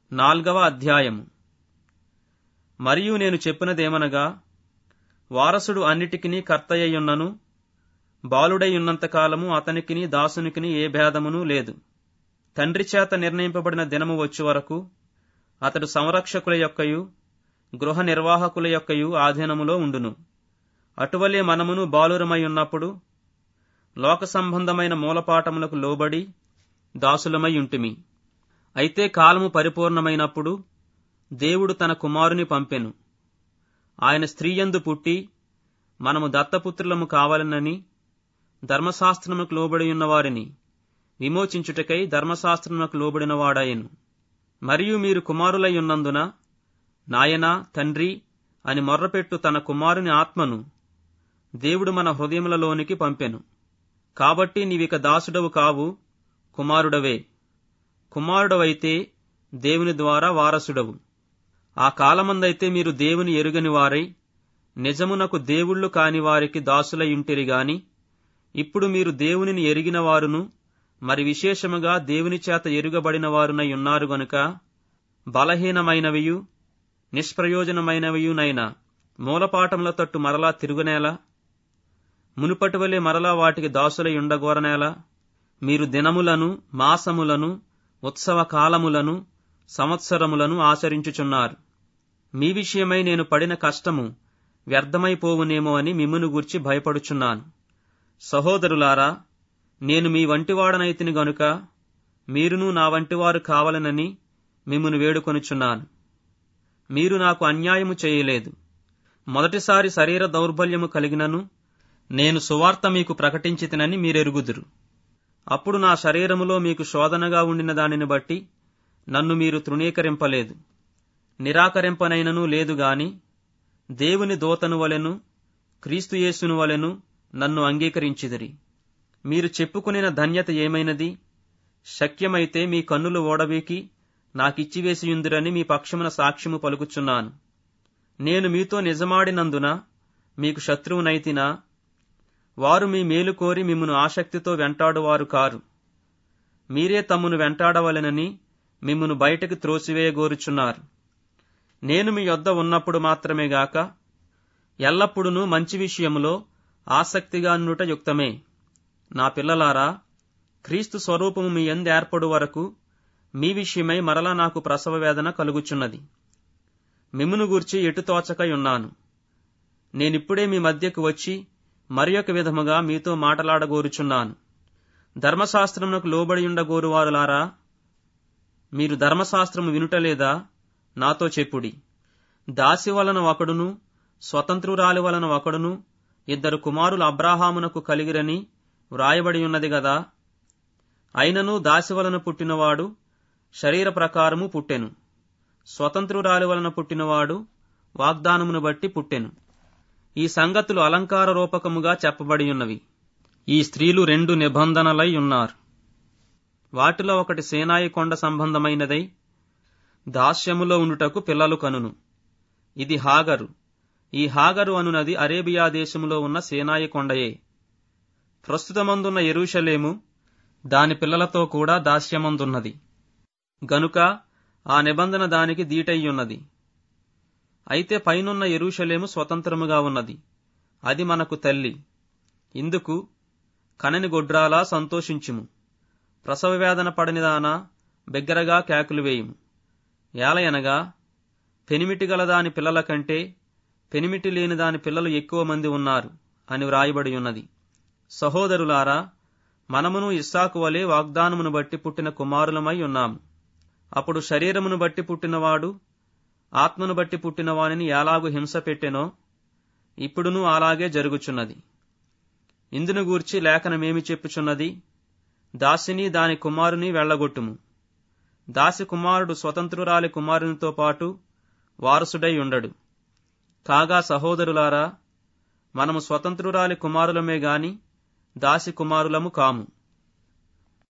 నాల్గవ అధ్యాయము మరియు నేను చెప్పినదేమనగా వారసుడు అన్నిటికిని కర్తయ్యున్నను బాలుడై ఉన్నంతకాలము అతనికిని దాసునికిని ఏ భేదమును లేదు తండ్రి చేత నిర్ణయింపబడిన దినము వచ్చు వరకు అతడు సంరక్షకుల యొక్కయు గృహ నిర్వాహకుల యొక్కయు ఆధీనములో ఉండును అటువలే మనమును బాలురమై ఉన్నప్పుడు లోక సంబంధమైన మూలపాఠములకు లోబడి దాసులమై ఉంటిమి అయితే కాలము పరిపూర్ణమైనప్పుడు దేవుడు తన కుమారుని పంపెను ఆయన స్త్రీయందు పుట్టి మనము దత్తపుత్రులము కావాలనని ధర్మశాస్త్రములకు లోబడి ఉన్న వారిని విమోచించుటకై ధర్మశాస్త్రములకు లోబడిన వాడాయను మరియు మీరు కుమారులై ఉన్నందున నాయనా తండ్రి అని మొర్రపెట్టు తన కుమారుని ఆత్మను దేవుడు మన హృదయములలోనికి పంపెను కాబట్టి నీవిక దాసుడవు కావు కుమారుడవే కుమారుడవైతే దేవుని ద్వారా వారసుడవు ఆ కాలమందైతే మీరు దేవుని ఎరుగని వారై నిజమునకు దేవుళ్ళు కాని వారికి దాసులయుంటిరి గాని ఇప్పుడు మీరు దేవునిని ఎరిగిన వారును మరి విశేషముగా దేవుని చేత ఎరుగబడిన వారునై ఉన్నారు గనుక బలహీనమైనవియు నిష్ప్రయోజనమైనవియునైన మూలపాఠముల తట్టు మరలా తిరుగునేలా మునుపటి వలె మరలా వాటికి దాసులై ఉండగోరనేలా మీరు దినములను మాసములను ఉత్సవ కాలములను సంవత్సరములను ఆచరించుచున్నారు మీ విషయమై నేను పడిన కష్టము వ్యర్థమైపోవునేమో అని మిమ్మును గూర్చి భయపడుచున్నాను సహోదరులారా నేను మీ వంటివాడనైతిని గనుక మీరును నా వంటివారు కావాలనని మిమ్మును వేడుకొనుచున్నాను మీరు నాకు అన్యాయము చేయలేదు మొదటిసారి శరీర దౌర్బల్యము కలిగినను నేను సువార్త మీకు ప్రకటించితినని మీరెరుగుదురు అప్పుడు నా శరీరములో మీకు శోధనగా ఉండిన దానిని బట్టి నన్ను మీరు తృణీకరింపలేదు నిరాకరింపనైనను లేదు గాని దేవుని దోతను వలెను క్రీస్తుయేసును వలెను నన్ను అంగీకరించిదిరి మీరు చెప్పుకునిన ధన్యత ఏమైనది శక్యమైతే మీ కన్నులు ఓడబీకి నాకిచ్చివేసియుందిరని మీ పక్షమున సాక్ష్యము పలుకుచున్నాను నేను మీతో నిజమాడినందున మీకు శత్రువునైతినా వారు మీ మేలు కోరి మిమ్మను ఆసక్తితో వెంటాడువారు కారు మీరే తమ్మును వెంటాడవలెనని మిమ్మను బయటకు త్రోసివేయగోరుచున్నారు నేను మీ యొద్ద ఉన్నప్పుడు మాత్రమే గాక ఎల్లప్పుడూ మంచి విషయములో ఆసక్తిగా నుట యుక్తమే నా పిల్లలారా క్రీస్తు స్వరూపము మీ ఎందు ఏర్పడు వరకు మీ విషయమై మరలా నాకు ప్రసవ వేదన కలుగుచున్నది మిమ్మును గూర్చి ఎటు తోచకై ఉన్నాను నేనిప్పుడే మీ మధ్యకు వచ్చి మరి ఒక విధముగా మీతో మాటలాడగోరుచున్నాను ధర్మశాస్త్రమునకు లోబడియుండగోరువారులారా మీరు ధర్మశాస్త్రము వినుటలేదా నాతో చెప్పుడి దాసి వలన ఒకడును స్వతంత్రురాలి వలన ఒకడును ఇద్దరు కుమారులు అబ్రాహామునకు కలిగిరని వ్రాయబడి ఉన్నది గదా అయినను దాసి వలన పుట్టినవాడు శరీర ప్రకారము పుట్టెను స్వతంత్రురాలి వలన పుట్టినవాడు వాగ్దానమును బట్టి పుట్టెను ఈ సంగతులు అలంకార రూపకముగా చెప్పబడి ఉన్నవి ఈ స్త్రీలు రెండు నిబంధనలై ఉన్నారు వాటిలో ఒకటి సేనాయి కొండ సంబంధమైనదై దాస్యములో ఉండుటకు పిల్లలు కనును ఇది హాగరు ఈ హాగరు అనునది అరేబియా దేశములో ఉన్న సేనాయి కొండయే ప్రస్తుతమందున్న ఎరుషలేము దాని పిల్లలతో కూడా దాస్యమందున్నది గనుక ఆ నిబంధన దానికి దీటయ్యున్నది అయితే పైనున్న ఎరుషలేము స్వతంత్రముగా ఉన్నది అది మనకు తల్లి ఇందుకు కనని గొడ్రాలా సంతోషించుము ప్రసవ వేదన పడనిదానా బిగ్గరగా కేకులు వేయుము ఏలయనగా పెనిమిటి గల దాని పిల్లల కంటే పెనిమిటి లేని దాని పిల్లలు ఎక్కువ మంది ఉన్నారు అని వ్రాయబడి ఉన్నది సహోదరులారా మనమును ఇస్సాకు వలె వాగ్దానమును బట్టి పుట్టిన కుమారులమై ఉన్నాము అప్పుడు శరీరమును బట్టి పుట్టినవాడు ఆత్మను బట్టి పుట్టిన వానిని ఎలాగు హింస పెట్టెనో ఇప్పుడును అలాగే జరుగుచున్నది ఇందును గూర్చి లేఖనమేమి చెప్పుచున్నది దాసిని దాని కుమారుని వెళ్లగొట్టుము దాసి కుమారుడు స్వతంత్రురాలి కుమారునితో పాటు వారసుడై ఉండడు కాగా సహోదరులారా మనము స్వతంత్రురాలి కుమారులమే గాని దాసి కుమారులము కాము